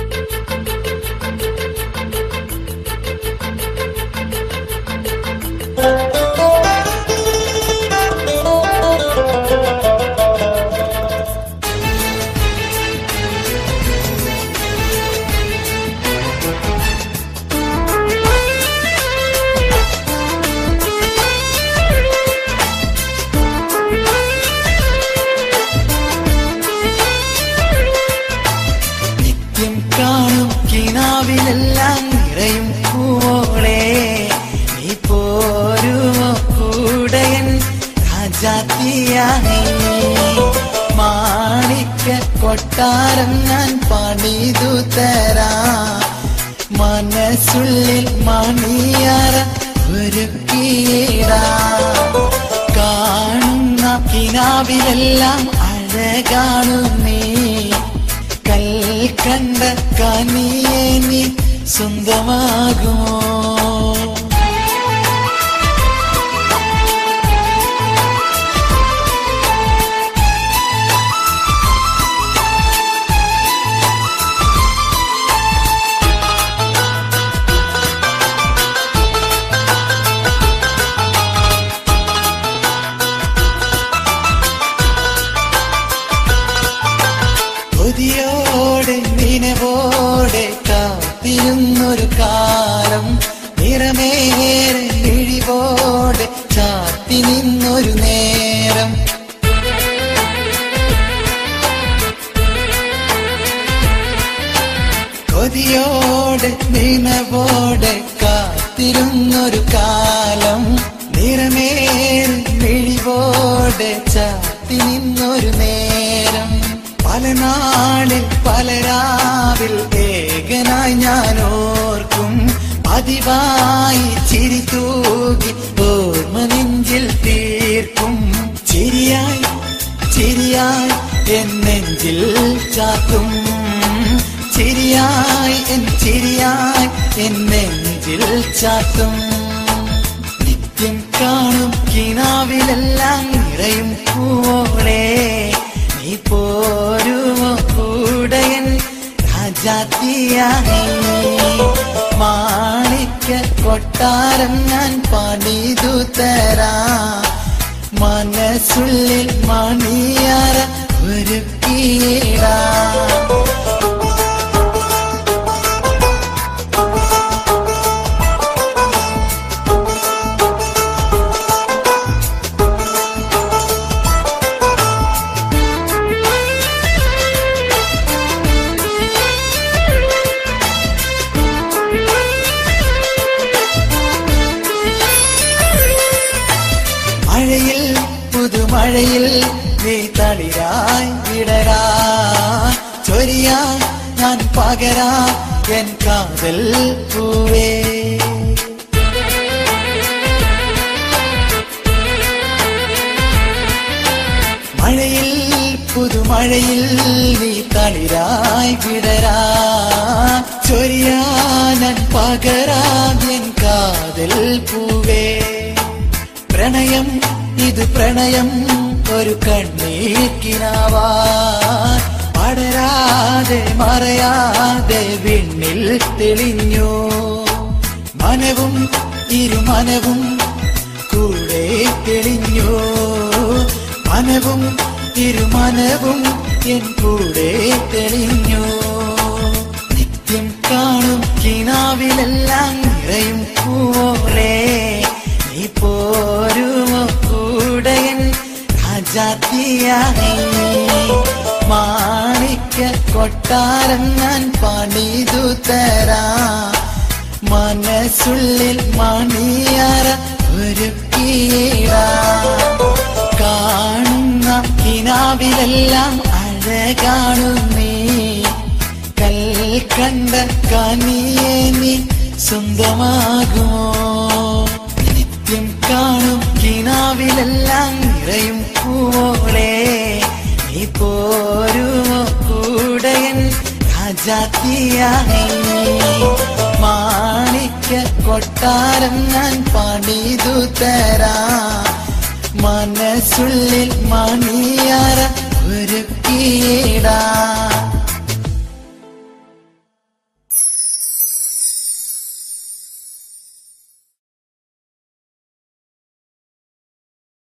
നിത്യം കാണും കിനാവിലെല്ലാം നിറയും പൂവോളെ നീ പോരുമോ കൂടയൻ രാജാത്തിയായി മാണിക്ക കൊട്ടാരം ഞാൻ പണിതു തരാ മനസ്സുള്ളിൽ മണിയറ ഒരുക്കിയിടാ കാണുന്ന കിനാവിലെല്ലാം അഴകാണു നീ കൽക്കണ്ട കനിയെ നീ സ്വന്തമാകുമോ കൊതിയോടെ നിനവോടെ കാത്തിരുന്നൊരു കാലം നിറമേറെ മിഴിവോടെ ചാത്തി നിന്നൊരു നേരം കൊതിയോടെ നിനവോടെ കാത്തിരുന്നൊരു കാലം നിറമേറി മിഴിവോടെ ചാത്തി നിന്നൊരു നേരം പല നാളിൽ പല രാവിൽ ഏകനായി ഞാൻ ഓർക്കും പതിവായി ചിരി തൂകി ഓർമ്മ നെഞ്ചിൽ തീർക്കും ചിരിയായി ചിരിയായി എൻ നെഞ്ചിൽ ചാത്തും ചിരിയായി എൻ ചിരിയായി എൻ നെഞ്ചിൽ ചാത്തും നിത്യം കാണും കിനാവിലെല്ലാം നിറയും പൂവോളെ നീ പോരുമോ കൂടയൻ രാജാത്തിയായി മാണിക്ക കൊട്ടാരം ഞാൻ പണിതു തരാ മനസ്സുള്ളിൽ മണിയറ ഒരുക്കിയിടാ മഴയിൽ പുതുമഴയിൽ നീ തളിരായി വിടരാ ചൊരിയാ ഞാൻ പകരാ എൻ കാതൽ പൂവേ മഴയിൽ പുതുമഴയിൽ നീ തളിരായി വിടരാ ചൊരിയാ ഞാൻ പകരാ എൻ കാതൽ പൂവേ പ്രണയം ഇത് പ്രണയം ഒരു കണ്ണീക്കിനാവാ പടരാതെ മറയാതെ വിണ്ണിൽ തെളിഞ്ഞു മനവും ഇരുമനവും കൂടെ തെളിഞ്ഞു മനവും ഇരുമനവും എൻ കൂടെ തെളിഞ്ഞു നിത്യം കാണും കിനാവിലെല്ലാം നിറയും പൂവോളെ നീ പോരുമോ കൂടയൻ രാജാത്തിയായി മാണിക്ക കൊട്ടാരം ഞാൻ പണിതു തരാ മനസ്സുള്ളിൽ മണിയറ ഒരുക്കിയിടാ കാണുന്ന കിനാവിലെല്ലാം അഴകാണു നീ കൽക്കണ്ട കനിയെ നീ സ്വന്തമാകുമോ നിത്യം കാണും കിനാവിലെല്ലാം നിറയും പൂവോളെ നീ പോരുമോ കൂടയൻ രാജാത്തിയായി മാണിക്ക കൊട്ടാരം ഞാൻ പണിതു തരാ മനസ്സുള്ളിൽ മണിയറ ഒരുക്കിയിടാ